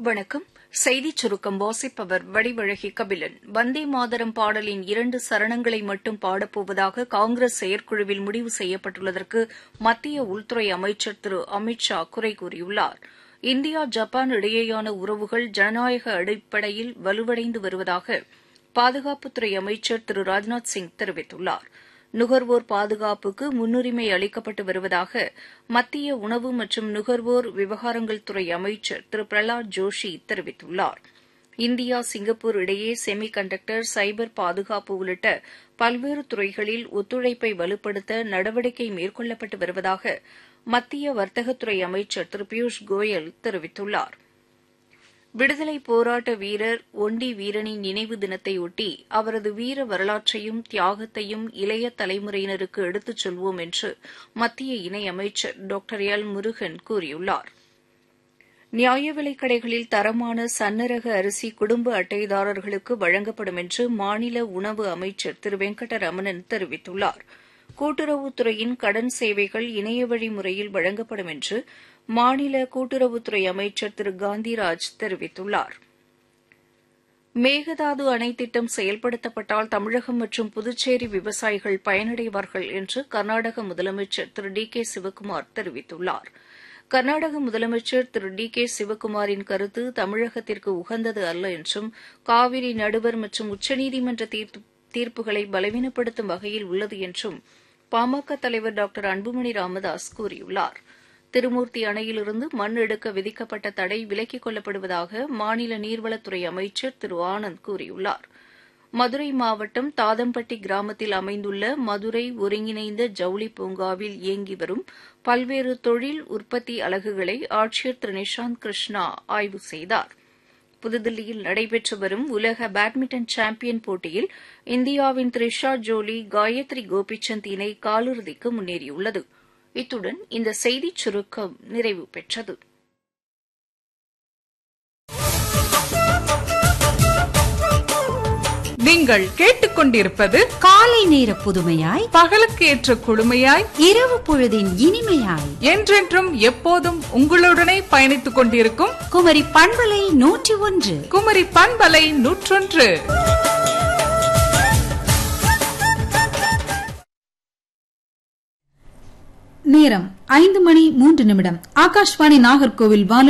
வணக்கம் செய்திச் சுருக்கம் வாசிப்பவர் வடிவழகி கபிலன் வந்தே மாதரம் பாடலின் இரண்டு சரணங்களை மட்டும் பாடப்போவதாக காங்கிரஸ் செயற்குழுவில் முடிவு செய்யப்பட்டுள்ளதற்கு மத்திய உள்துறை அமைச்சர் திரு அமித் ஷா குறை கூறியுள்ளார் இந்தியா ஜப்பான் இடையேயான உறவுகள் ஜனநாயக அடிப்படையில் வலுவடைந்து வருவதாக பாதுகாப்புத்துறை அமைச்சர் திரு ராஜ்நாத் சிங் தெரிவித்துள்ளார் நுகர்வோர் பாதுகாப்புக்கு முன்னுரிமை அளிக்கப்பட்டு வருவதாக மத்திய உணவு மற்றும் நுகர்வோர் விவகாரங்கள் துறை அமைச்சர் திரு பிரஹலாத் ஜோஷி தெரிவித்துள்ளார் இந்தியா சிங்கப்பூர் இடையே செமி கண்டக்டர் சைபர் பாதுகாப்பு உள்ளிட்ட பல்வேறு துறைகளில் ஒத்துழைப்பை வலுப்படுத்த நடவடிக்கை மேற்கொள்ளப்பட்டு வருவதாக மத்திய வர்த்தகத்துறை அமைச்சர் திரு பியூஷ் கோயல் தெரிவித்துள்ளார் விடுதலைப் போராட்ட வீரர் ஒண்டி வீரனின் நினைவு தினத்தையொட்டி அவரது வீர வரலாற்றையும் தியாகத்தையும் இளைய தலைமுறையினருக்கு எடுத்துச் சொல்வோம் என்று மத்திய இணையமைச்சர் டாக்டர் எல் முருகன் கூறியுள்ளார் நியாய விலைக் கடைகளில் தரமான சன்னரக அரிசி குடும்ப அட்டைதாரர்களுக்கு வழங்கப்படும் என்று மாநில உணவு அமைச்சர் திரு வெங்கடரமணன் தெரிவித்துள்ளார் கூட்டுறவுத்துறையின் கடன் சேவைகள் இணையவழி முறையில் வழங்கப்படும் என்று மாநில கூட்டுறவுத்துறை அமைச்சர் திரு காந்திராஜ் தெரிவித்துள்ளார் மேகதாது அணை திட்டம் செயல்படுத்தப்பட்டால் தமிழகம் மற்றும் புதுச்சேரி விவசாயிகள் பயனடைவார்கள் என்று கர்நாடக முதலமைச்சர் திரு டி கே சிவக்குமார் தெரிவித்துள்ளார் கர்நாடக முதலமைச்சர் திரு டி கே சிவக்குமாரின் கருத்து தமிழகத்திற்கு உகந்தது அல்ல என்றும் காவிரி நடுவர் மற்றும் உச்சநீதிமன்ற தீர்ப்புகளை பலவீனப்படுத்தும் வகையில் உள்ளது என்றும் பாமக தலைவர் டாக்டர் அன்புமணி ராமதாஸ் கூறியுள்ளார் திருமூர்த்தி அணையிலிருந்து மண் எடுக்க விதிக்கப்பட்ட தடை விலக்கிக் கொள்ளப்படுவதாக மாநில நீர்வளத்துறை அமைச்சர் திரு ஆனந்த் கூறியுள்ளார் மதுரை மாவட்டம் தாதம்பட்டி கிராமத்தில் அமைந்துள்ள மதுரை ஒருங்கிணைந்த ஜவுளி பூங்காவில் இயங்கி வரும் பல்வேறு தொழில் உற்பத்தி அலகுகளை ஆட்சியர் திரு நிஷாந்த் கிருஷ்ணா ஆய்வு செய்தார் புதுதில்லியில் நடைபெற்று வரும் உலக பேட்மிண்டன் சாம்பியன் போட்டியில் இந்தியாவின் த்ரிஷா ஜோலி காயத்ரி கோபிசந்த் இணை காலிறுதிக்கு முன்னேறியுள்ளது இத்துடன் இந்த செய்திச் சுருக்கம் நிறைவு பெற்றது நீங்கள் கேட்டுக்கொண்டிருப்பது காலை நேர புதுமையாய் பகலுக்கு ஏற்ற குழுமையாய் இரவு பொழுதின் இனிமையாய் என்றென்றும் எப்போதும் உங்களுடனே பயணித்துக் கொண்டிருக்கும் குமரி பண்பலை நூற்றி ஒன்று குமரி பண்பலை நூற்றொன்று நேரம் ஐந்து மணி மூன்று நிமிடம் ஆகாஷ்வாணி நாகர்கோவில் வானொலி